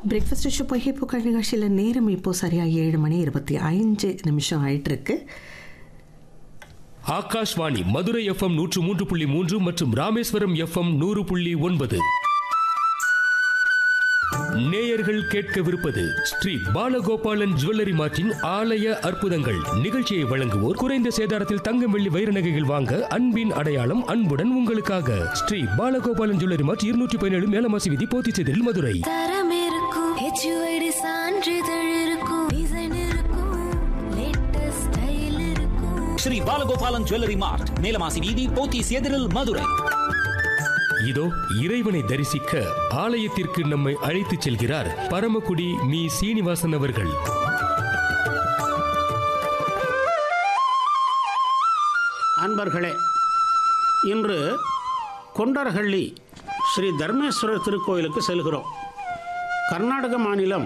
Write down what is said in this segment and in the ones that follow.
breakfast show பொய்கை புகழ் நிகழ்ச்சியில் நேரம் இப்போ சரியா ஏழு மணி இருபத்தி ஐந்து நிமிஷம் ஆயிட்டு இருக்கு ஆகாஷ்வாணி மதுரை எஃப்எம் நூற்று மூன்று புள்ளி மூன்று மற்றும் ராமேஸ்வரம் எஃப்எம் நூறு புள்ளி ஒன்பது நேயர்கள் கேட்கவிருப்பது ஸ்ரீ பாலகோபாலன் ஜுவல்லரி மார்ட்டின் ஆலய அற்புதங்கள் நிகழ்ச்சியை வழங்குவோர் குறைந்த சேதாரத்தில் தங்கம் வெள்ளி வைர நகைகள் வாங்க அன்பின் அடையாளம் அன்புடன் உங்களுக்காக ஸ்ரீ பாலகோபாலன் ஜுவல்லரி மார்ட் இருநூற்றி பதினேழு மேலமாசி விதி போத்திச்செதில் மதுரை தரம் இருக்கும் ஹெச்யூஐடி சான்றிதழ் இருக்கும் டிசைன் இருக்கும் லேட்டஸ்ட் ஸ்டைல் இருக்கும் ஸ்ரீ பாலகோபாலன் ஜுவல்லரி மார்ட் மேலமாசி வீதி போத்தீஸ் எதிரில் மதுரை இதோ இறைவனை தரிசிக்க ஆலயத்திற்கு நம்மை அழைத்துச் செல்கிறார் பரமக்குடி மீ சீனிவாசன் அவர்கள் அன்பர்களே இன்று கொண்டரஹள்ளி ஸ்ரீ தர்மேஸ்வரர் திருக்கோயிலுக்கு செல்கிறோம் கர்நாடக மாநிலம்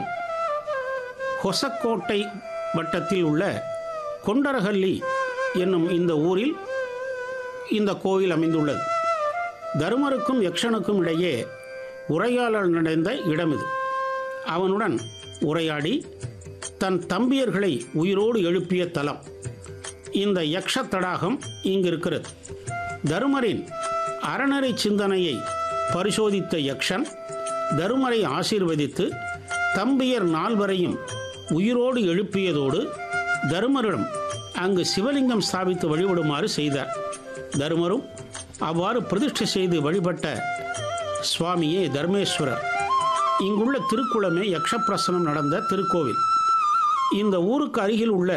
ஹொசக்கோட்டை வட்டத்தில் உள்ள கொண்டரஹள்ளி என்னும் இந்த ஊரில் இந்த கோயில் அமைந்துள்ளது தருமருக்கும் யக்ஷனுக்கும் இடையே உரையாடல் நடந்த இடம் இது அவனுடன் உரையாடி தன் தம்பியர்களை உயிரோடு எழுப்பிய தலம் இந்த யக்ஷ தடாகம் இங்கு இருக்கிறது தருமரின் அறநெறி சிந்தனையை பரிசோதித்த யக்ஷன் தருமரை ஆசீர்வதித்து தம்பியர் நால்வரையும் உயிரோடு எழுப்பியதோடு தருமரிடம் அங்கு சிவலிங்கம் ஸ்தாபித்து வழிபடுமாறு செய்தார் தருமரும் அவ்வாறு பிரதிஷ்டை செய்து வழிபட்ட சுவாமியே தர்மேஸ்வரர் இங்குள்ள திருக்குளமே யக்ஷப்பிரசனம் நடந்த திருக்கோவில் இந்த ஊருக்கு அருகில் உள்ள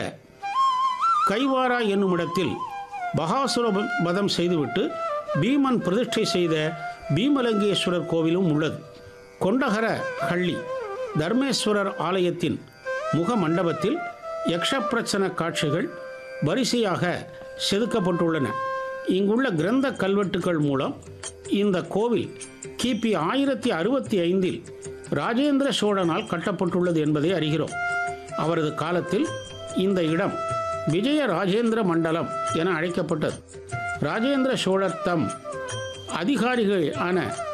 கைவாரா என்னும் இடத்தில் பகாசுர வதம் செய்துவிட்டு பீமன் பிரதிஷ்டை செய்த பீமலங்கேஸ்வரர் கோவிலும் உள்ளது கொண்டகர ஹள்ளி தர்மேஸ்வரர் ஆலயத்தின் முக மண்டபத்தில் யக்ஷப்பிரச்சன காட்சிகள் வரிசையாக செதுக்கப்பட்டுள்ளன இங்குள்ள கிரந்த கல்வெட்டுக்கள் மூலம் இந்த கோவில் கிபி ஆயிரத்தி அறுபத்தி ஐந்தில் ராஜேந்திர சோழனால் கட்டப்பட்டுள்ளது என்பதை அறிகிறோம் அவரது காலத்தில் இந்த இடம் விஜய ராஜேந்திர மண்டலம் என அழைக்கப்பட்டது ராஜேந்திர சோழர் தம் அதிகாரிகள் ஆன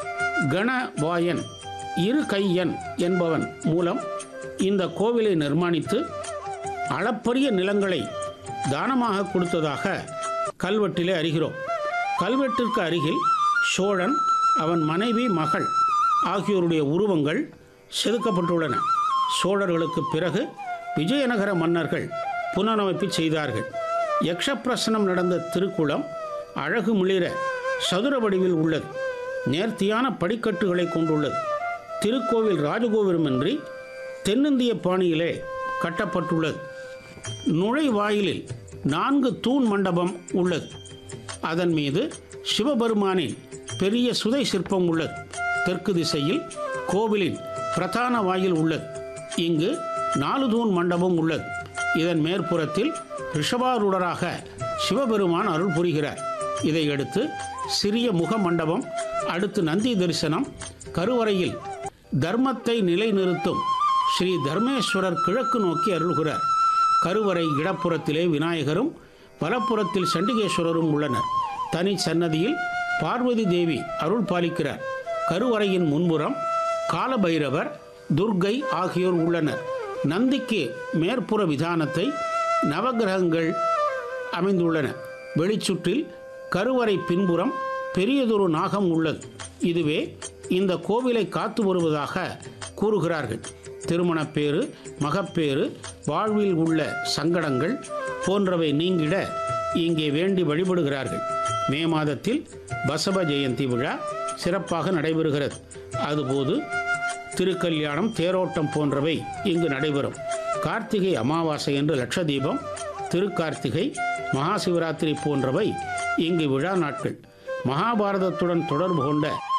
கணவாயன் இரு கையன் என்பவன் மூலம் இந்த கோவிலை நிர்மாணித்து அளப்பரிய நிலங்களை தானமாக கொடுத்ததாக கல்வெட்டிலே அறிகிறோம் கல்வெட்டிற்கு அருகில் சோழன் அவன் மனைவி மகள் ஆகியோருடைய உருவங்கள் செதுக்கப்பட்டுள்ளன சோழர்களுக்கு பிறகு விஜயநகர மன்னர்கள் புனரமைப்பு செய்தார்கள் யக்ஷப்பிரசனம் நடந்த திருக்குளம் அழகு மிளிர சதுர வடிவில் உள்ளது நேர்த்தியான படிக்கட்டுகளை கொண்டுள்ளது திருக்கோவில் ராஜகோபுரமின்றி தென்னிந்திய பாணியிலே கட்டப்பட்டுள்ளது நுழைவாயிலில் நான்கு தூண் மண்டபம் உள்ளது அதன் மீது சிவபெருமானின் பெரிய சுதை சிற்பம் உள்ளது தெற்கு திசையில் கோவிலின் பிரதான வாயில் உள்ளது இங்கு நாலு தூண் மண்டபம் உள்ளது இதன் மேற்புறத்தில் ரிஷபாரூடராக சிவபெருமான் அருள் புரிகிறார் இதையடுத்து சிறிய முக மண்டபம் அடுத்து நந்தி தரிசனம் கருவறையில் தர்மத்தை நிலைநிறுத்தும் ஸ்ரீ தர்மேஸ்வரர் கிழக்கு நோக்கி அருள்கிறார் கருவறை இடப்புறத்திலே விநாயகரும் வலப்புறத்தில் சண்டிகேஸ்வரரும் உள்ளனர் தனி சன்னதியில் பார்வதி தேவி அருள் பாலிக்கிறார் கருவறையின் முன்புறம் காலபைரவர் துர்க்கை ஆகியோர் உள்ளனர் நந்திக்கு மேற்புற விதானத்தை நவகிரகங்கள் அமைந்துள்ளன வெளிச்சுற்றில் கருவறை பின்புறம் பெரியதொரு நாகம் உள்ளது இதுவே இந்த கோவிலை காத்து வருவதாக கூறுகிறார்கள் திருமணப்பேறு மகப்பேறு வாழ்வில் உள்ள சங்கடங்கள் போன்றவை நீங்கிட இங்கே வேண்டி வழிபடுகிறார்கள் மே மாதத்தில் பசவ ஜெயந்தி விழா சிறப்பாக நடைபெறுகிறது அதுபோது திருக்கல்யாணம் தேரோட்டம் போன்றவை இங்கு நடைபெறும் கார்த்திகை அமாவாசை என்று லட்சதீபம் திருக்கார்த்திகை மகாசிவராத்திரி போன்றவை இங்கு விழா நாட்கள் மகாபாரதத்துடன் தொடர்பு கொண்ட